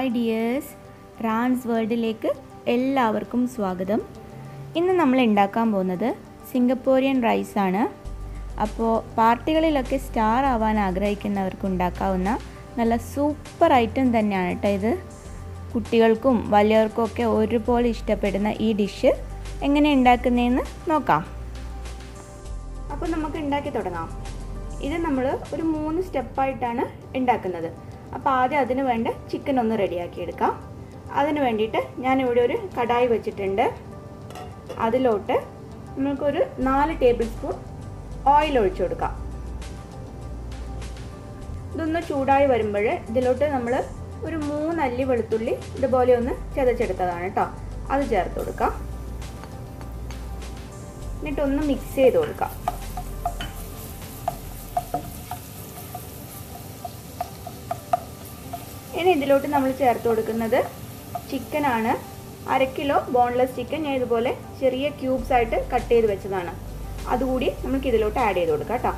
hi dears റാൻസ് വേൾഡിലേക്ക് എല്ലാവർക്കും സ്വാഗതം ഇന്ന് നമ്മൾ ഉണ്ടാക്കാൻ പോകുന്നത് സിംഗപ്പൂരിയൻ റൈസാണ് അപ്പോൾ പാർട്ടികളിലൊക്കെ സ്റ്റാർ ആവാൻ ആഗ്രഹിക്കുന്നവർക്ക് ഉണ്ടാക്കാവുന്ന നല്ല സൂപ്പർ ഐറ്റം തന്നെയാണ് കേട്ടോ ഇത് കുട്ടികൾക്കും വലിയവർക്കും ഒക്കെ ഒരുപോലെ ഇഷ്ടപ്പെടുന്ന ഈ ഡിഷ് എങ്ങനെ ഉണ്ടാക്കുന്നതെന്ന് നോക്കാം അപ്പോൾ നമുക്ക് ഉണ്ടാക്കി തുടങ്ങാം ഇത് നമ്മൾ ഒരു മൂന്ന് സ്റ്റെപ്പായിട്ടാണ് ഉണ്ടാക്കുന്നത് അപ്പോൾ ആദ്യം അതിന് വേണ്ട ചിക്കൻ ഒന്ന് റെഡിയാക്കി എടുക്കാം അതിന് വേണ്ടിയിട്ട് ഞാനിവിടെ ഒരു കടായി വെച്ചിട്ടുണ്ട് അതിലോട്ട് നമുക്കൊരു നാല് ടേബിൾ സ്പൂൺ ഓയിൽ ഒഴിച്ചു കൊടുക്കാം ഇതൊന്ന് ചൂടായി വരുമ്പോൾ ഇതിലോട്ട് നമ്മൾ ഒരു മൂന്നല്ലി വെളുത്തുള്ളി ഇതുപോലെ ഒന്ന് ചതച്ചെടുത്തതാണ് കേട്ടോ അത് ചേർത്ത് കൊടുക്കാം എന്നിട്ടൊന്ന് മിക്സ് ചെയ്ത് കൊടുക്കാം ഇനി ഇതിലോട്ട് നമ്മൾ ചേർത്ത് കൊടുക്കുന്നത് ചിക്കനാണ് അര കിലോ ബോൺലെസ് ചിക്കൻ ഞാൻ ഇതുപോലെ ചെറിയ ക്യൂബ്സ് ആയിട്ട് കട്ട് ചെയ്ത് വെച്ചതാണ് അതുകൂടി നമുക്ക് ഇതിലോട്ട് ആഡ് ചെയ്ത് കൊടുക്കാം കേട്ടോ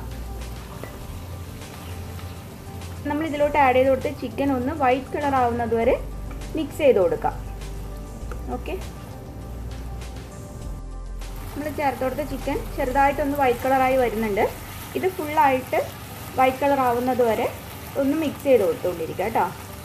നമ്മൾ ഇതിലോട്ട് ആഡ് ചെയ്ത് കൊടുത്ത് ചിക്കൻ ഒന്ന് വൈറ്റ് കളർ ആവുന്നത് വരെ മിക്സ് ചെയ്ത് കൊടുക്കാം ഓക്കെ നമ്മൾ ചേർത്ത് കൊടുത്ത ചിക്കൻ ചെറുതായിട്ടൊന്ന് വൈറ്റ് കളറായി വരുന്നുണ്ട് ഇത് ഫുള്ളായിട്ട് വൈറ്റ് കളർ ആവുന്നത് വരെ ഒന്ന് മിക്സ് ചെയ്ത് കൊടുത്തുകൊണ്ടിരിക്കുക കേട്ടോ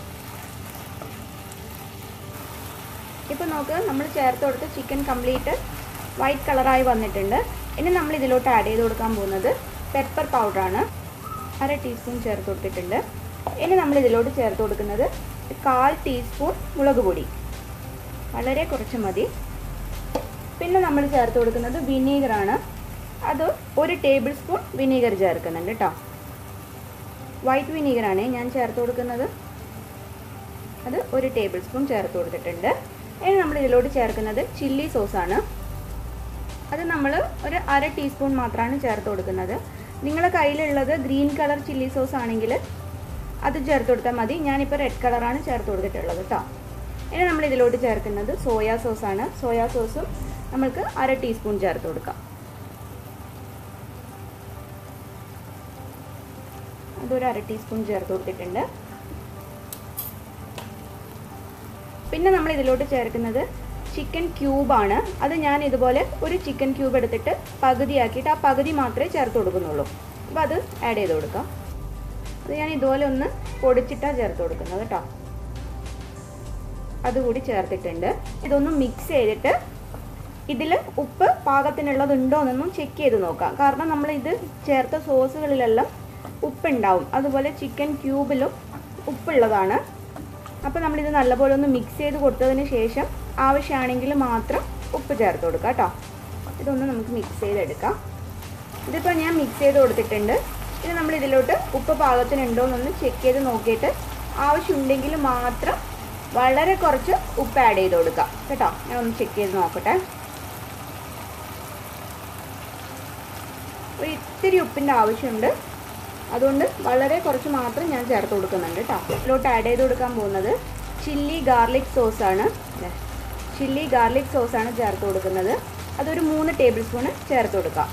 ഇപ്പോൾ നോക്ക് നമ്മൾ ചേർത്ത് കൊടുത്ത ചിക്കൻ കംപ്ലീറ്റ് വൈറ്റ് കളറായി വന്നിട്ടുണ്ട് ഇനി നമ്മൾ ഇതിലോട്ട് ആഡ് ചെയ്ത് കൊടുക്കാൻ പോകുന്നത് പെപ്പർ പൗഡറാണ് അര ടീസ്പൂൺ ചേർത്ത് കൊടുത്തിട്ടുണ്ട് ഇനി നമ്മൾ ഇതിലോട്ട് ചേർത്ത് കൊടുക്കുന്നത് കാൽ ടീസ്പൂൺ മുളക് പൊടി വളരെ കുറച്ച് മതി പിന്നെ നമ്മൾ ചേർത്ത് കൊടുക്കുന്നത് വിനീഗറാണ് അത് ഒരു ടേബിൾ സ്പൂൺ വിനീഗർ ചേർക്കുന്നുണ്ട് കേട്ടോ വൈറ്റ് വിനീഗറാണ് ഞാൻ ചേർത്ത് കൊടുക്കുന്നത് അത് ഒരു ടേബിൾ സ്പൂൺ ചേർത്ത് കൊടുത്തിട്ടുണ്ട് ഇനി നമ്മൾ ഇതിലോട്ട് ചേർക്കുന്നത് ചില്ലി സോസാണ് അത് നമ്മൾ ഒരു അര ടീസ്പൂൺ മാത്രമാണ് ചേർത്ത് കൊടുക്കുന്നത് നിങ്ങളുടെ കയ്യിലുള്ളത് ഗ്രീൻ കളർ ചില്ലി സോസ് ആണെങ്കിൽ അത് ചേർത്ത് കൊടുത്താൽ മതി ഞാനിപ്പോൾ റെഡ് കളറാണ് ചേർത്ത് കൊടുത്തിട്ടുള്ളത് കേട്ടോ ഇനി നമ്മൾ ഇതിലോട്ട് ചേർക്കുന്നത് സോയാ സോസാണ് സോയാ സോസും നമ്മൾക്ക് അര ടീസ്പൂൺ ചേർത്ത് കൊടുക്കാം അതൊരു അര ടീസ്പൂൺ ചേർത്ത് കൊടുത്തിട്ടുണ്ട് പിന്നെ നമ്മൾ ഇതിലോട്ട് ചേർക്കുന്നത് ചിക്കൻ ക്യൂബാണ് അത് ഞാൻ ഇതുപോലെ ഒരു ചിക്കൻ ക്യൂബ് എടുത്തിട്ട് പകുതിയാക്കിയിട്ട് ആ പകുതി മാത്രമേ ചേർത്ത് കൊടുക്കുന്നുള്ളൂ അപ്പോൾ അത് ആഡ് ചെയ്ത് കൊടുക്കാം അത് ഞാൻ ഇതുപോലെ ഒന്ന് പൊടിച്ചിട്ടാണ് ചേർത്ത് കൊടുക്കുന്നത് കേട്ടോ അതുകൂടി ചേർത്തിട്ടുണ്ട് ഇതൊന്ന് മിക്സ് ചെയ്തിട്ട് ഇതിൽ ഉപ്പ് പാകത്തിനുള്ളതുണ്ടോ എന്നൊന്നും ചെക്ക് ചെയ്ത് നോക്കാം കാരണം നമ്മൾ ഇത് ചേർത്ത സോസുകളിലെല്ലാം ഉപ്പുണ്ടാവും അതുപോലെ ചിക്കൻ ക്യൂബിലും ഉപ്പുള്ളതാണ് അപ്പോൾ നമ്മളിത് നല്ലപോലെ ഒന്ന് മിക്സ് ചെയ്ത് കൊടുത്തതിന് ശേഷം ആവശ്യമാണെങ്കിൽ മാത്രം ഉപ്പ് ചേർത്ത് കൊടുക്കുക കേട്ടോ ഇതൊന്ന് നമുക്ക് മിക്സ് ചെയ്തെടുക്കാം ഇതിപ്പോൾ ഞാൻ മിക്സ് ചെയ്ത് കൊടുത്തിട്ടുണ്ട് ഇത് നമ്മൾ ഇതിലോട്ട് ഉപ്പ് പാകത്തിനുണ്ടോ എന്നൊന്ന് ചെക്ക് ചെയ്ത് നോക്കിയിട്ട് ആവശ്യമുണ്ടെങ്കിൽ മാത്രം വളരെ കുറച്ച് ഉപ്പ് ആഡ് ചെയ്ത് കൊടുക്കാം കേട്ടോ ഞാൻ ഒന്ന് ചെക്ക് ചെയ്ത് നോക്കട്ടെ ഒരു ഇത്തിരി ഉപ്പിൻ്റെ ആവശ്യമുണ്ട് അതുകൊണ്ട് വളരെ കുറച്ച് മാത്രം ഞാൻ ചേർത്ത് കൊടുക്കുന്നുണ്ട് കേട്ടോ ഇതിലോട്ട് ആഡ് ചെയ്ത് കൊടുക്കാൻ പോകുന്നത് ചില്ലി ഗാർലിക് സോസാണ് ചില്ലി ഗാർലിക് സോസാണ് ചേർത്ത് കൊടുക്കുന്നത് അതൊരു മൂന്ന് ടേബിൾ സ്പൂണ് ചേർത്ത് കൊടുക്കാം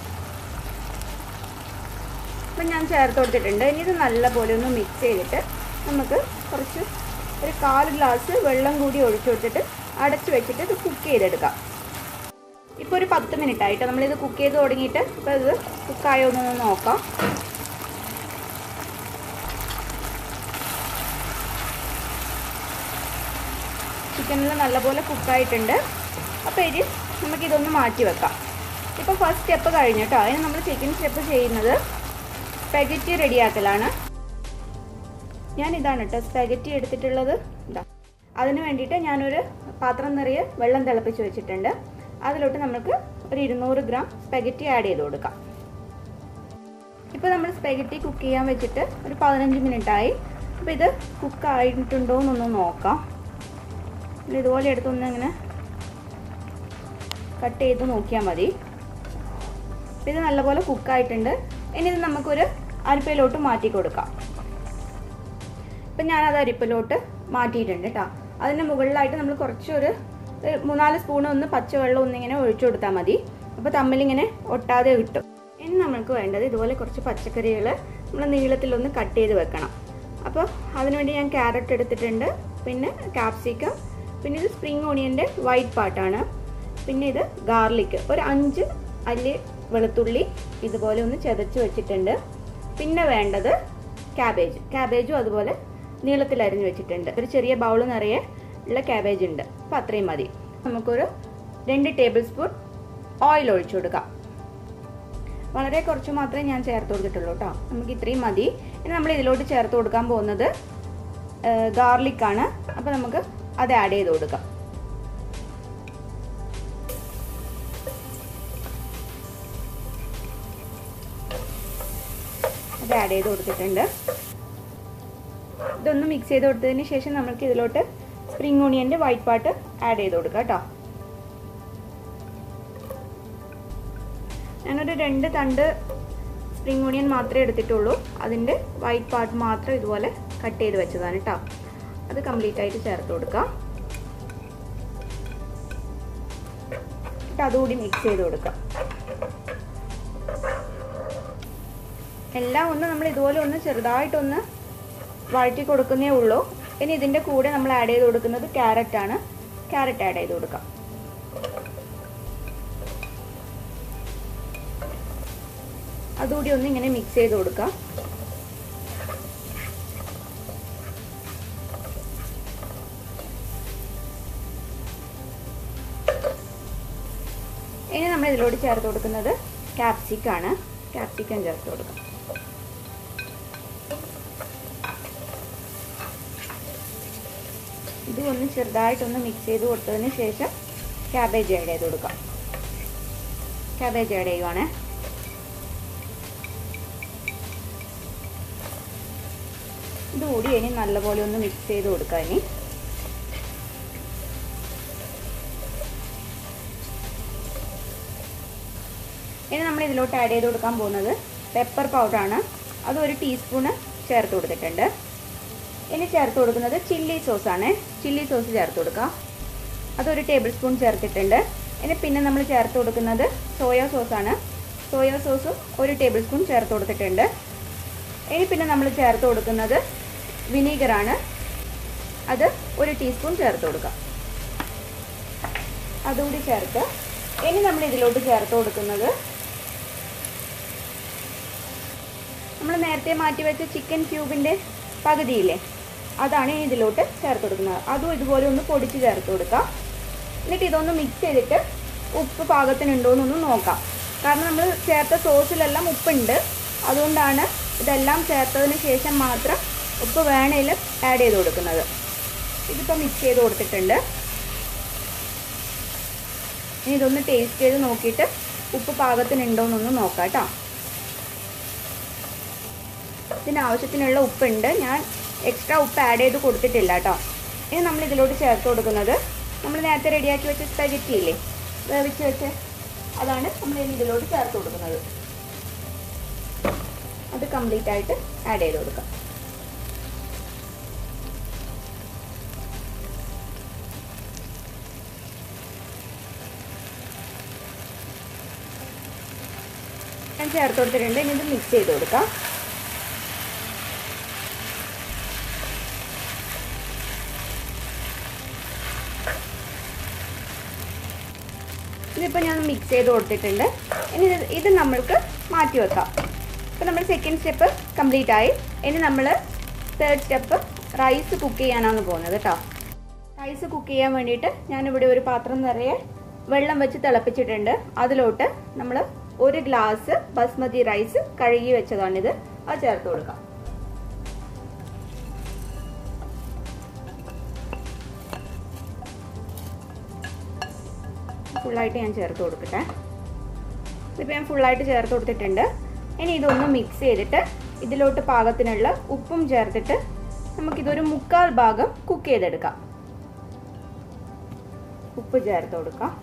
അപ്പം ഞാൻ ചേർത്ത് കൊടുത്തിട്ടുണ്ട് ഇനി ഇത് നല്ലപോലെ ഒന്ന് മിക്സ് ചെയ്തിട്ട് നമുക്ക് കുറച്ച് ഒരു കാൽ ഗ്ലാസ് വെള്ളം കൂടി ഒഴിച്ചു കൊടുത്തിട്ട് അടച്ചു വെച്ചിട്ട് ഇത് കുക്ക് ചെയ്തെടുക്കാം ഇപ്പോൾ ഒരു പത്ത് മിനിറ്റ് ആയിട്ട് നമ്മളിത് കുക്ക് ചെയ്ത് തുടങ്ങിയിട്ട് ഇപ്പോൾ ഇത് കുക്കായോ എന്നൊന്ന് നോക്കാം ചിക്കനിൽ നല്ലപോലെ കുക്കായിട്ടുണ്ട് അപ്പോൾ ഇത് നമുക്കിതൊന്ന് മാറ്റി വെക്കാം ഇപ്പോൾ ഫസ്റ്റ് സ്റ്റെപ്പ് കഴിഞ്ഞു കേട്ടോ അതിന് നമ്മൾ സെക്കൻഡ് സ്റ്റെപ്പ് ചെയ്യുന്നത് സ്പെഗറ്റി റെഡിയാക്കലാണ് ഞാൻ ഇതാണ് കേട്ടോ സ്പെഗറ്റി എടുത്തിട്ടുള്ളത് ഇതാ അതിന് വേണ്ടിയിട്ട് ഞാനൊരു പാത്രം നിറയെ വെള്ളം തിളപ്പിച്ച് വെച്ചിട്ടുണ്ട് അതിലോട്ട് നമുക്ക് ഒരു ഇരുന്നൂറ് ഗ്രാം സ്പെഗറ്റി ആഡ് ചെയ്ത് കൊടുക്കാം ഇപ്പോൾ നമ്മൾ സ്പെഗറ്റി കുക്ക് ചെയ്യാൻ വെച്ചിട്ട് ഒരു പതിനഞ്ച് മിനിറ്റായി അപ്പോൾ ഇത് കുക്ക് ആയിട്ടുണ്ടോ എന്നൊന്ന് നോക്കാം ഇതുപോലെ എടുത്തൊന്ന് ഇങ്ങനെ കട്ട് ചെയ്ത് നോക്കിയാൽ മതി ഇത് നല്ലപോലെ കുക്കായിട്ടുണ്ട് ഇനി ഇത് നമുക്കൊരു അരിപ്പയിലോട്ട് മാറ്റി കൊടുക്കാം ഇപ്പം ഞാനത് അരിപ്പയിലോട്ട് മാറ്റിയിട്ടുണ്ട് കേട്ടോ അതിന് മുകളിലായിട്ട് നമ്മൾ കുറച്ചൊരു മൂന്നാല് സ്പൂൺ ഒന്ന് പച്ചവെള്ളം ഒന്നിങ്ങനെ ഒഴിച്ചു കൊടുത്താൽ മതി അപ്പോൾ തമ്മിലിങ്ങനെ ഒട്ടാതെ കിട്ടും ഇനി നമ്മൾക്ക് വേണ്ടത് ഇതുപോലെ കുറച്ച് പച്ചക്കറികൾ നമ്മൾ നീളത്തിലൊന്ന് കട്ട് ചെയ്ത് വെക്കണം അപ്പോൾ അതിനുവേണ്ടി ഞാൻ ക്യാരറ്റ് എടുത്തിട്ടുണ്ട് പിന്നെ കാപ്സിക്കം പിന്നെ ഇത് സ്പ്രിംഗ് ഓണിയൻ്റെ വൈറ്റ് പാർട്ടാണ് പിന്നെ ഇത് ഗാർലിക് ഒരു അഞ്ച് അല്ലി വെളുത്തുള്ളി ഇതുപോലെ ഒന്ന് ചതച്ച് വെച്ചിട്ടുണ്ട് പിന്നെ വേണ്ടത് ക്യാബേജ് ക്യാബേജും അതുപോലെ നീളത്തിൽ അരിഞ്ഞ് വെച്ചിട്ടുണ്ട് ഒരു ചെറിയ ബൗൾ നിറയെ ഉള്ള ക്യാബേജ് ഉണ്ട് അപ്പോൾ അത്രയും മതി നമുക്കൊരു രണ്ട് ടേബിൾ സ്പൂൺ ഓയിൽ ഒഴിച്ചു കൊടുക്കാം വളരെ കുറച്ച് മാത്രമേ ഞാൻ ചേർത്ത് കൊടുത്തിട്ടുള്ളൂ കേട്ടോ നമുക്ക് ഇത്രയും മതി ഇനി നമ്മൾ ഇതിലോട്ട് ചേർത്ത് കൊടുക്കാൻ പോകുന്നത് ഗാർലിക്കാണ് അപ്പോൾ നമുക്ക് അത് ആഡ് ചെയ്ത് കൊടുക്കാം അത് ആഡ് ചെയ്ത് കൊടുത്തിട്ടുണ്ട് ഇതൊന്ന് മിക്സ് ചെയ്ത് കൊടുത്തതിന് ശേഷം നമുക്ക് ഇതിലോട്ട് സ്പ്രിംഗ് ഓണിയൻ്റെ വൈറ്റ് പാർട്ട് ആഡ് ചെയ്ത് കൊടുക്കാം കേട്ടോ ഞാനൊരു രണ്ട് തണ്ട് സ്പ്രിംഗ് ഓണിയൻ മാത്രമേ എടുത്തിട്ടുള്ളൂ അതിൻ്റെ വൈറ്റ് പാർട്ട് മാത്രം ഇതുപോലെ കട്ട് ചെയ്ത് വെച്ചതാണ് കേട്ടോ അത് കംപ്ലീറ്റ് ആയിട്ട് ചേർത്ത് കൊടുക്കാം എന്നിട്ട് അതുകൂടി മിക്സ് ചെയ്ത് കൊടുക്കാം എല്ലാം ഒന്ന് നമ്മൾ ഇതുപോലെ ഒന്ന് ചെറുതായിട്ടൊന്ന് വഴറ്റി കൊടുക്കുന്നേ ഉള്ളൂ ഇനി ഇതിൻ്റെ കൂടെ നമ്മൾ ആഡ് ചെയ്ത് കൊടുക്കുന്നത് ക്യാരറ്റ് ആണ് ക്യാരറ്റ് ആഡ് ചെയ്ത് കൊടുക്കാം അതുകൂടി ഒന്ന് ഇങ്ങനെ മിക്സ് ചെയ്ത് കൊടുക്കാം ഇനി നമ്മൾ ഇതിലോട്ട് ചേർത്ത് കൊടുക്കുന്നത് ക്യാപ്സിക്കാണ് ക്യാപ്സിക്കം ചേർത്ത് കൊടുക്കാം ഇത് ഒന്ന് ചെറുതായിട്ടൊന്ന് മിക്സ് ചെയ്ത് കൊടുത്തതിന് ശേഷം ക്യാബേജ് ആഡ് ചെയ്ത് കൊടുക്കാം ക്യാബേജ് ആഡ് ചെയ്യുവാണേ ഇതുകൂടി ഇനി നല്ലപോലെ ഒന്ന് മിക്സ് ചെയ്ത് കൊടുക്കാം ഇനി ഇനി നമ്മൾ ഇതിലോട്ട് ആഡ് ചെയ്ത് കൊടുക്കാൻ പോകുന്നത് പെപ്പർ പൗഡറാണ് അത് ഒരു ടീസ്പൂണ് ചേർത്ത് കൊടുത്തിട്ടുണ്ട് ഇനി ചേർത്ത് കൊടുക്കുന്നത് ചില്ലി സോസാണ് ചില്ലി സോസ് ചേർത്ത് കൊടുക്കാം അതൊരു ടേബിൾ സ്പൂൺ ചേർത്തിട്ടുണ്ട് ഇനി പിന്നെ നമ്മൾ ചേർത്ത് കൊടുക്കുന്നത് സോയ സോസാണ് സോയ സോസും ഒരു ടേബിൾ സ്പൂൺ ചേർത്ത് കൊടുത്തിട്ടുണ്ട് ഇനി പിന്നെ നമ്മൾ ചേർത്ത് കൊടുക്കുന്നത് വിനീഗറാണ് അത് ഒരു ടീസ്പൂൺ ചേർത്ത് കൊടുക്കാം അതുകൂടി ചേർത്ത് ഇനി നമ്മൾ ഇതിലോട്ട് ചേർത്ത് കൊടുക്കുന്നത് നമ്മൾ നേരത്തെ മാറ്റി വെച്ച ചിക്കൻ ക്യൂബിൻ്റെ പകുതിയില്ലേ അതാണ് ഇനി ഇതിലോട്ട് ചേർത്ത് കൊടുക്കുന്നത് അതും ഇതുപോലെ ഒന്ന് പൊടിച്ച് ചേർത്ത് കൊടുക്കാം എന്നിട്ട് ഇതൊന്ന് മിക്സ് ചെയ്തിട്ട് ഉപ്പ് പാകത്തിനുണ്ടോ എന്നൊന്ന് നോക്കാം കാരണം നമ്മൾ ചേർത്ത സോസിലെല്ലാം ഉപ്പുണ്ട് അതുകൊണ്ടാണ് ഇതെല്ലാം ചേർത്തതിന് ശേഷം മാത്രം ഉപ്പ് വേണേൽ ആഡ് ചെയ്ത് കൊടുക്കുന്നത് ഇതിപ്പോൾ മിക്സ് ചെയ്ത് കൊടുത്തിട്ടുണ്ട് ഇനി ഇതൊന്ന് ടേസ്റ്റ് ചെയ്ത് നോക്കിയിട്ട് ഉപ്പ് പാകത്തിനുണ്ടോ എന്നൊന്ന് നോക്കാം കേട്ടോ ഇതിന് ആവശ്യത്തിനുള്ള ഉപ്പുണ്ട് ഞാൻ എക്സ്ട്രാ ഉപ്പ് ആഡ് ചെയ്ത് കൊടുത്തിട്ടില്ല കേട്ടോ ഇനി നമ്മൾ ഇതിലോട്ട് ചേർത്ത് കൊടുക്കുന്നത് നമ്മൾ നേരത്തെ റെഡിയാക്കി വെച്ച സ്പെഗറ്റി ഇല്ലേ വേവിച്ച് വെച്ച് അതാണ് നമ്മൾ ഇനി ഇതിലോട്ട് ചേർത്ത് കൊടുക്കുന്നത് അത് കംപ്ലീറ്റ് ആയിട്ട് ആഡ് ചെയ്ത് കൊടുക്കാം ഞാൻ ചേർത്ത് കൊടുത്തിട്ടുണ്ട് ഇനി ഇത് മിക്സ് ചെയ്ത് കൊടുക്കാം ഇതിപ്പോൾ ഞാൻ മിക്സ് ചെയ്ത് കൊടുത്തിട്ടുണ്ട് ഇനി ഇത് ഇത് നമ്മൾക്ക് മാറ്റി വെക്കാം ഇപ്പോൾ നമ്മൾ സെക്കൻഡ് സ്റ്റെപ്പ് കംപ്ലീറ്റ് ആയി ഇനി നമ്മൾ തേർഡ് സ്റ്റെപ്പ് റൈസ് കുക്ക് ചെയ്യാനാണ് പോകുന്നത് കേട്ടോ റൈസ് കുക്ക് ചെയ്യാൻ വേണ്ടിയിട്ട് ഞാനിവിടെ ഒരു പാത്രം നിറയെ വെള്ളം വെച്ച് തിളപ്പിച്ചിട്ടുണ്ട് അതിലോട്ട് നമ്മൾ ഒരു ഗ്ലാസ് ബസ്മതി റൈസ് കഴുകി വെച്ചതാണിത് അത് ചേർത്ത് കൊടുക്കാം ഫുള്ളായിട്ട് ഞാൻ ചേർത്ത് കൊടുക്കട്ടെ ഇതിപ്പോൾ ഞാൻ ഫുള്ളായിട്ട് ചേർത്ത് കൊടുത്തിട്ടുണ്ട് ഇനി ഇതൊന്ന് മിക്സ് ചെയ്തിട്ട് ഇതിലോട്ട് പാകത്തിനുള്ള ഉപ്പും ചേർത്തിട്ട് നമുക്കിതൊരു മുക്കാൽ ഭാഗം കുക്ക് ചെയ്തെടുക്കാം ഉപ്പ് ചേർത്ത് കൊടുക്കാം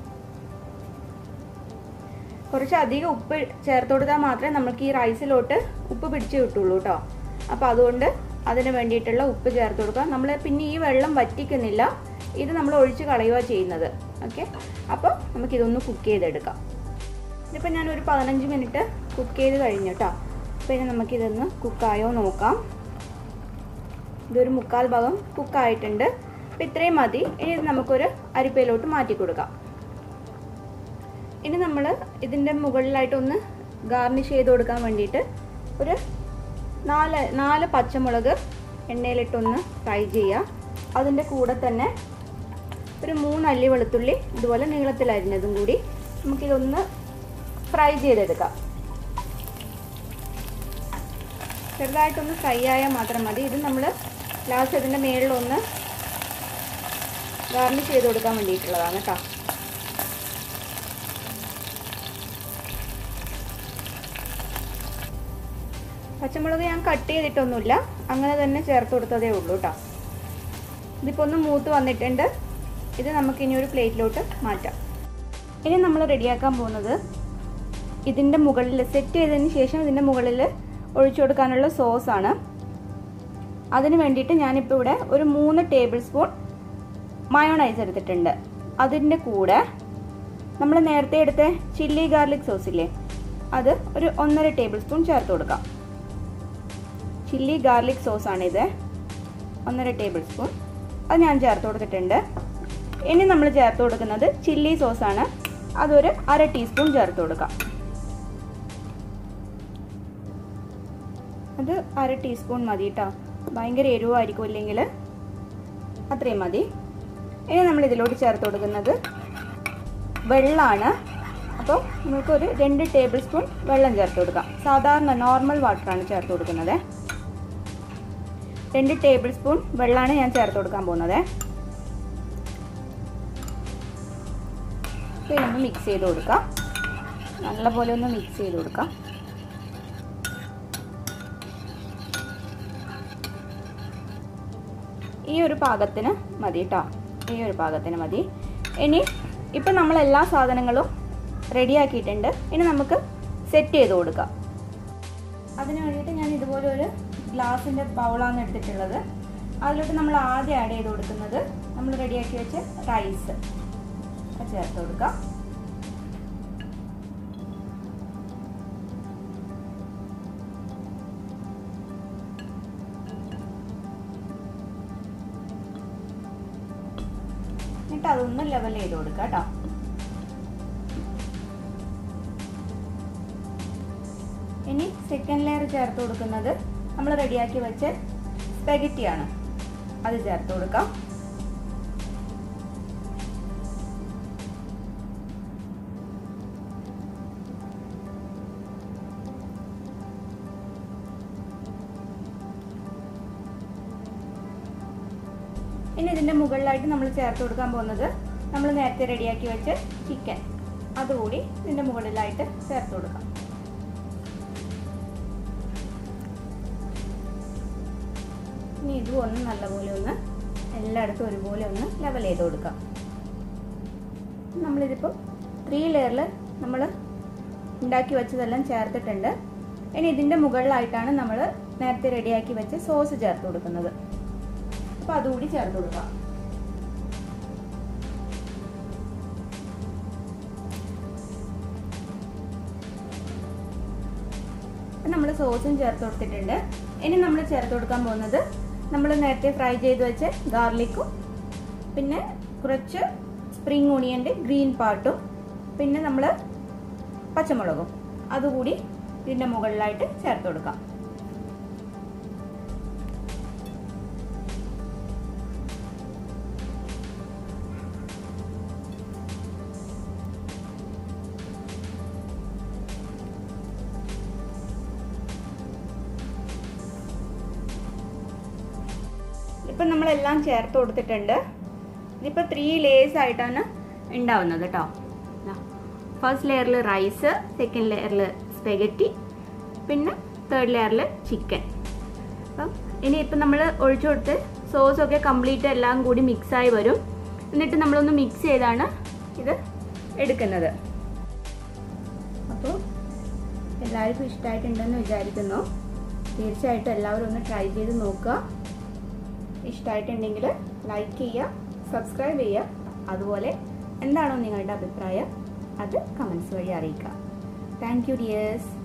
കുറച്ച് അധികം ഉപ്പ് ചേർത്ത് കൊടുത്താൽ മാത്രമേ നമുക്ക് ഈ റൈസിലോട്ട് ഉപ്പ് പിടിച്ച് കിട്ടുള്ളൂ കേട്ടോ അപ്പോൾ അതുകൊണ്ട് അതിന് വേണ്ടിയിട്ടുള്ള ഉപ്പ് ചേർത്ത് കൊടുക്കുക നമ്മൾ പിന്നെ ഈ വെള്ളം വറ്റിക്കുന്നില്ല ഇത് നമ്മൾ ഒഴിച്ച് കളയുക ചെയ്യുന്നത് ഓക്കെ അപ്പോൾ നമുക്കിതൊന്ന് കുക്ക് ചെയ്തെടുക്കാം ഇതിപ്പോൾ ഞാൻ ഒരു പതിനഞ്ച് മിനിറ്റ് കുക്ക് ചെയ്ത് കഴിഞ്ഞു കേട്ടോ അപ്പോൾ ഇനി നമുക്കിതൊന്ന് കുക്കായോ നോക്കാം ഇതൊരു മുക്കാൽ ഭാഗം കുക്കായിട്ടുണ്ട് അപ്പം ഇത്രയും മതി ഇനി ഇത് നമുക്കൊരു അരിപ്പയിലോട്ട് മാറ്റി കൊടുക്കാം ഇനി നമ്മൾ ഇതിൻ്റെ മുകളിലായിട്ടൊന്ന് ഗാർണിഷ് ചെയ്ത് കൊടുക്കാൻ വേണ്ടിയിട്ട് ഒരു നാല് നാല് പച്ചമുളക് എണ്ണയിലിട്ടൊന്ന് ഫ്രൈ ചെയ്യുക അതിൻ്റെ കൂടെ തന്നെ ഒരു മൂന്ന് അല്ലി വെളുത്തുള്ളി ഇതുപോലെ നീളത്തിൽ അരിഞ്ഞതും കൂടി നമുക്കിതൊന്ന് ഫ്രൈ ചെയ്തെടുക്കാം ചെറുതായിട്ടൊന്ന് ഫ്രൈ ആയാൽ മാത്രം മതി ഇത് നമ്മൾ ലാസ്റ്റ് ഇതിൻ്റെ മേളിലൊന്ന് ഗാർണിഷ് ചെയ്ത് കൊടുക്കാൻ വേണ്ടിയിട്ടുള്ളതാണ് കേട്ടോ പച്ചമുളക് ഞാൻ കട്ട് ചെയ്തിട്ടൊന്നുമില്ല അങ്ങനെ തന്നെ ചേർത്ത് കൊടുത്തതേ ഉള്ളൂ കേട്ടോ ഇതിപ്പോൾ ഒന്ന് മൂത്ത് വന്നിട്ടുണ്ട് ഇത് നമുക്ക് ഇനി ഒരു പ്ലേറ്റിലോട്ട് മാറ്റാം ഇനി നമ്മൾ റെഡിയാക്കാൻ പോകുന്നത് ഇതിൻ്റെ മുകളിൽ സെറ്റ് ചെയ്തതിന് ശേഷം ഇതിൻ്റെ മുകളിൽ ഒഴിച്ചു കൊടുക്കാനുള്ള സോസാണ് അതിന് വേണ്ടിയിട്ട് ഞാനിപ്പോൾ ഇവിടെ ഒരു മൂന്ന് ടേബിൾ സ്പൂൺ മയോണൈസ് എടുത്തിട്ടുണ്ട് അതിൻ്റെ കൂടെ നമ്മൾ നേരത്തെ എടുത്ത ചില്ലി ഗാർലിക് സോസ് ഇല്ലേ അത് ഒരു ഒന്നര ടേബിൾ സ്പൂൺ ചേർത്ത് കൊടുക്കാം ചില്ലി ഗാർലിക് സോസാണിത് ഒന്നര ടേബിൾ സ്പൂൺ അത് ഞാൻ ചേർത്ത് കൊടുത്തിട്ടുണ്ട് ഇനി നമ്മൾ ചേർത്ത് കൊടുക്കുന്നത് ചില്ലി സോസാണ് അതൊരു അര ടീസ്പൂൺ ചേർത്ത് കൊടുക്കാം അത് അര ടീസ്പൂൺ മതി കേട്ടോ ഭയങ്കര എരിവായിരിക്കും ഇല്ലെങ്കിൽ അത്രയും മതി ഇനി നമ്മൾ ഇതിലോട്ട് ചേർത്ത് കൊടുക്കുന്നത് വെള്ളമാണ് അപ്പോൾ നമുക്കൊരു രണ്ട് ടേബിൾ സ്പൂൺ വെള്ളം ചേർത്ത് കൊടുക്കാം സാധാരണ നോർമൽ വാട്ടറാണ് ചേർത്ത് കൊടുക്കുന്നത് രണ്ട് ടേബിൾ സ്പൂൺ വെള്ളമാണ് ഞാൻ ചേർത്ത് കൊടുക്കാൻ പോകുന്നത് പിന്നെ ഒന്ന് മിക്സ് ചെയ്ത് കൊടുക്കാം നല്ലപോലെ ഒന്ന് മിക്സ് ചെയ്ത് കൊടുക്കാം ഈ ഒരു പാകത്തിന് മതി കേട്ടോ ഈ ഒരു പാകത്തിന് മതി ഇനി ഇപ്പം നമ്മൾ എല്ലാ സാധനങ്ങളും റെഡിയാക്കിയിട്ടുണ്ട് ഇനി നമുക്ക് സെറ്റ് ചെയ്ത് കൊടുക്കാം അതിന് വേണ്ടിയിട്ട് ഞാൻ ഇതുപോലെ ഒരു ഗ്ലാസിൻ്റെ ബൗളാണ് എടുത്തിട്ടുള്ളത് അതിലോട്ട് നമ്മൾ ആദ്യം ആഡ് ചെയ്ത് കൊടുക്കുന്നത് നമ്മൾ റെഡിയാക്കി വെച്ച റൈസ് ചേർത്ത് കൊടുക്കാം എന്നിട്ട് അതൊന്ന് ലെവൽ ചെയ്ത് കൊടുക്കുക കേട്ടോ ഇനി സെക്കൻഡ് ലെയർ ചേർത്ത് കൊടുക്കുന്നത് നമ്മൾ റെഡിയാക്കി വെച്ച സ്പെഗറ്റിയാണ് അത് ചേർത്ത് കൊടുക്കാം ഇനി ഇതിൻ്റെ മുകളിലായിട്ട് നമ്മൾ ചേർത്ത് കൊടുക്കാൻ പോകുന്നത് നമ്മൾ നേരത്തെ റെഡിയാക്കി വെച്ച ചിക്കൻ അതുകൂടി ഇതിൻ്റെ മുകളിലായിട്ട് ചേർത്ത് കൊടുക്കാം ഇനി ഇതും ഒന്ന് നല്ലപോലെ ഒന്ന് എല്ലായിടത്തും ഒരുപോലെ ഒന്ന് ലെവൽ ചെയ്ത് കൊടുക്കാം നമ്മളിതിപ്പോൾ ത്രീ ലെയറിൽ നമ്മൾ ഉണ്ടാക്കി വെച്ചതെല്ലാം ചേർത്തിട്ടുണ്ട് ഇനി ഇതിൻ്റെ മുകളിലായിട്ടാണ് നമ്മൾ നേരത്തെ റെഡിയാക്കി വെച്ച സോസ് ചേർത്ത് കൊടുക്കുന്നത് അപ്പോൾ അതുകൂടി ചേർത്ത് കൊടുക്കാം നമ്മൾ സോസും ചേർത്ത് കൊടുത്തിട്ടുണ്ട് ഇനി നമ്മൾ ചേർത്ത് കൊടുക്കാൻ പോകുന്നത് നമ്മൾ നേരത്തെ ഫ്രൈ ചെയ്ത് വെച്ച ഗാർലിക്കും പിന്നെ കുറച്ച് സ്പ്രിംഗ് ഓണിയൻ്റെ ഗ്രീൻ പാർട്ടും പിന്നെ നമ്മൾ പച്ചമുളകും അതുകൂടി ഇതിൻ്റെ മുകളിലായിട്ട് ചേർത്ത് കൊടുക്കാം ഇപ്പം നമ്മളെല്ലാം ചേർത്ത് കൊടുത്തിട്ടുണ്ട് ഇതിപ്പോൾ ത്രീ ലേയേഴ്സ് ആയിട്ടാണ് ഉണ്ടാവുന്നത് കേട്ടോ ഫസ്റ്റ് ലെയറിൽ റൈസ് സെക്കൻഡ് ലെയറിൽ സ്പെഗറ്റി പിന്നെ തേർഡ് ലെയറിൽ ചിക്കൻ അപ്പം ഇനിയിപ്പം നമ്മൾ ഒഴിച്ചു കൊടുത്ത് സോസൊക്കെ കംപ്ലീറ്റ് എല്ലാം കൂടി മിക്സായി വരും എന്നിട്ട് നമ്മളൊന്ന് മിക്സ് ചെയ്താണ് ഇത് എടുക്കുന്നത് അപ്പോൾ എല്ലാവർക്കും ഇഷ്ടമായിട്ടുണ്ടെന്ന് വിചാരിക്കുന്നു തീർച്ചയായിട്ടും എല്ലാവരും ഒന്ന് ട്രൈ ചെയ്ത് നോക്കുക ഇഷ്ടമായിട്ടുണ്ടെങ്കിൽ ലൈക്ക് ചെയ്യുക സബ്സ്ക്രൈബ് ചെയ്യുക അതുപോലെ എന്താണോ നിങ്ങളുടെ അഭിപ്രായം അത് കമൻസ് വഴി അറിയിക്കുക താങ്ക് യു ഡിയേഴ്സ്